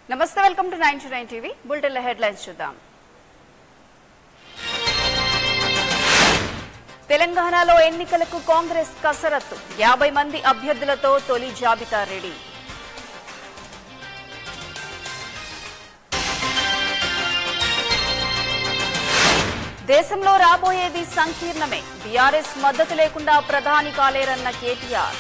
నమస్తే welcome to nine to nine TV బులెటిన్ల headlines చూద్దాం తెలంగాణలో ఎన్నికలకు కాంగ్రెస్ కసరత్తు యాభై మంది అభ్యర్థులతో తొలి జాబితా రెడీ దేశంలో రాబోయేది సంకీర్ణమే బీఆర్ఎస్ మద్దతు లేకుండా ప్రధాని కాలేరన్న KTR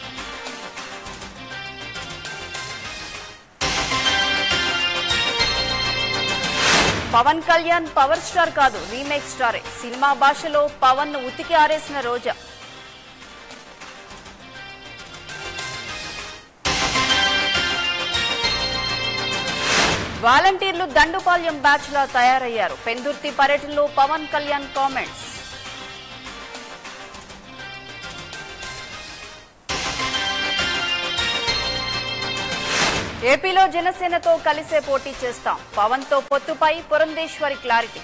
Pawan Kalyan power star కాదు రీమేక్ స్టారే సినిమా భాషలో పవన్ ను ఉతికి ఆరేసిన రోజా వాలంటీర్లు దండుపాల్యం బ్యాచ్ లా తయారయ్యారు పెందుర్తి పర్యటనలో పవన్ కళ్యాణ్ కామెంట్స్ ఏపీలో జనసేనతో కలిసే పోటీ చేస్తాం పవన్ తో పొత్తుపై పురంధేశ్వరి క్లారిటీ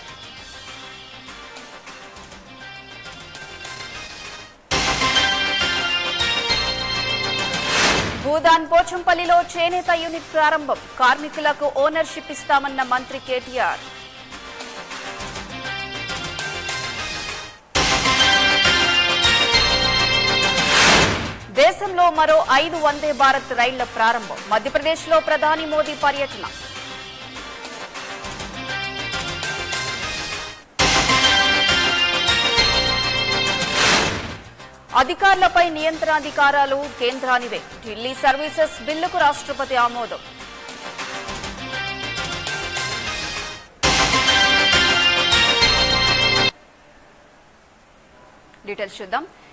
భూదాన్ పోచంపల్లిలో చేనేత యూనిట్ ప్రారంభం కార్మికులకు ఓనర్షిప్ ఇస్తామన్న మంత్రి కేటీఆర్ దేశంలో మరో ఐదు వందే భారత్ రైళ్ల ప్రారంభం మధ్యప్రదేశ్లో ప్రధాని మోదీ పర్యటన అధికారులపై నియంత్రణాధికారాలు కేంద్రానివే ఢిల్లీ సర్వీసెస్ బిల్లుకు రాష్ట్రపతి ఆమోదం డీటెయిల్స్ చూద్దాం